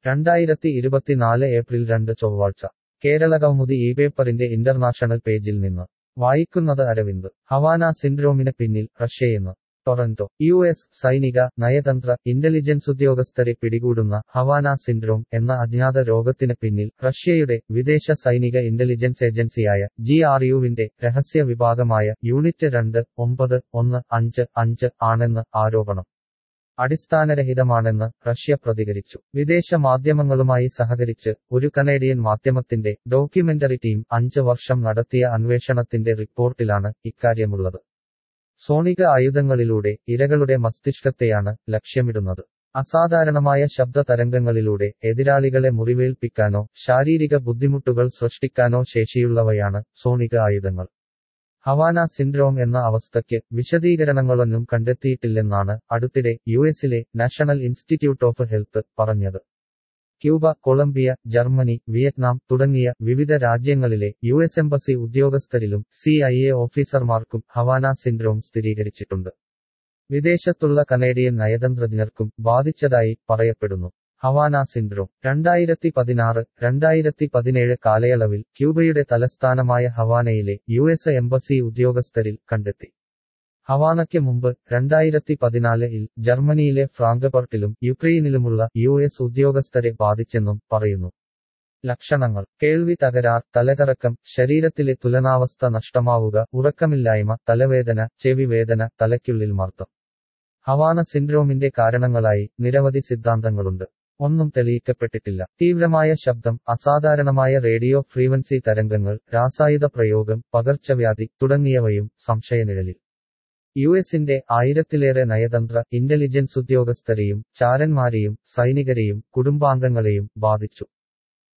രണ്ടായിരത്തി ഇരുപത്തിനാല് ഏപ്രിൽ രണ്ട് ചൊവ്വാഴ്ച കേരളകൗമുദി ഈ പേപ്പറിന്റെ ഇന്റർനാഷണൽ പേജിൽ നിന്ന് വായിക്കുന്നത് അരവിന്ദ് ഹവാന സിൻഡ്രോമിന് പിന്നിൽ റഷ്യയെന്ന് ടൊറന്റോ യു എസ് സൈനിക നയതന്ത്ര ഇന്റലിജൻസ് ഉദ്യോഗസ്ഥരെ പിടികൂടുന്ന ഹവാന സിൻഡ്രോം എന്ന അജ്ഞാത രോഗത്തിന് പിന്നിൽ റഷ്യയുടെ വിദേശ സൈനിക ഇന്റലിജൻസ് ഏജൻസിയായ ജി ആർ യുവിന്റെ രഹസ്യ വിഭാഗമായ യൂണിറ്റ് രണ്ട് ഒമ്പത് ഒന്ന് അഞ്ച് അഞ്ച് ആണെന്ന് ആരോപണം അടിസ്ഥാനരഹിതമാണെന്ന് റഷ്യ പ്രതികരിച്ചു വിദേശ മാധ്യമങ്ങളുമായി സഹകരിച്ച് ഒരു കനേഡിയൻ മാധ്യമത്തിന്റെ ഡോക്യുമെന്ററി ടീം അഞ്ച് വർഷം നടത്തിയ അന്വേഷണത്തിന്റെ റിപ്പോർട്ടിലാണ് ഇക്കാര്യമുള്ളത് സോണിക ആയുധങ്ങളിലൂടെ ഇരകളുടെ മസ്തിഷ്കത്തെയാണ് ലക്ഷ്യമിടുന്നത് അസാധാരണമായ ശബ്ദ തരംഗങ്ങളിലൂടെ എതിരാളികളെ മുറിവേൽപ്പിക്കാനോ ശാരീരിക ബുദ്ധിമുട്ടുകൾ സൃഷ്ടിക്കാനോ ശേഷിയുള്ളവയാണ് സോണിക ആയുധങ്ങൾ ഹവാന സിൻഡ്രോം എന്ന അവസ്ഥയ്ക്ക് വിശദീകരണങ്ങളൊന്നും കണ്ടെത്തിയിട്ടില്ലെന്നാണ് അടുത്തിടെ യുഎസിലെ നാഷണൽ ഇൻസ്റ്റിറ്റ്യൂട്ട് ഓഫ് ഹെൽത്ത് പറഞ്ഞത് ക്യൂബ കൊളംബിയ ജർമ്മനി വിയറ്റ്നാം തുടങ്ങിയ വിവിധ രാജ്യങ്ങളിലെ യു എസ് എംബസി ഉദ്യോഗസ്ഥരിലും സി ഐ എ ഓഫീസർമാർക്കും ഹവാന സിൻഡ്രോം സ്ഥിരീകരിച്ചിട്ടുണ്ട് വിദേശത്തുള്ള കനേഡിയൻ നയതന്ത്രജ്ഞർക്കും ബാധിച്ചതായി പറയപ്പെടുന്നു ഹവാന സിൻഡ്രോം രണ്ടായിരത്തി പതിനാറ് രണ്ടായിരത്തി പതിനേഴ് കാലയളവിൽ ക്യൂബയുടെ തലസ്ഥാനമായ ഹവാനയിലെ യു എസ് എംബസി ഉദ്യോഗസ്ഥരിൽ കണ്ടെത്തി ഹവാനയ്ക്ക് മുമ്പ് രണ്ടായിരത്തി പതിനാലിൽ ജർമ്മനിയിലെ ഫ്രാങ്കഫർട്ടിലും യുക്രൈനിലുമുള്ള യു എസ് ഉദ്യോഗസ്ഥരെ ബാധിച്ചെന്നും പറയുന്നു ലക്ഷണങ്ങൾ കേൾവി തകരാർ തലകറക്കം ശരീരത്തിലെ തുലനാവസ്ഥ നഷ്ടമാവുക ഉറക്കമില്ലായ്മ തലവേദന ചെവി വേദന തലയ്ക്കുള്ളിൽ മർദ്ദം ഹവാന സിൻഡ്രോമിന്റെ കാരണങ്ങളായി നിരവധി സിദ്ധാന്തങ്ങളുണ്ട് ഒന്നും തെളിയിക്കപ്പെട്ടിട്ടില്ല തീവ്രമായ ശബ്ദം അസാധാരണമായ റേഡിയോ ഫ്രീക്വൻസി തരംഗങ്ങൾ രാസായുധ പ്രയോഗം പകർച്ചവ്യാധി തുടങ്ങിയവയും സംശയനിഴലിൽ യു എസിന്റെ ആയിരത്തിലേറെ നയതന്ത്ര ഇന്റലിജൻസ് ഉദ്യോഗസ്ഥരെയും ചാരന്മാരെയും സൈനികരെയും കുടുംബാംഗങ്ങളെയും ബാധിച്ചു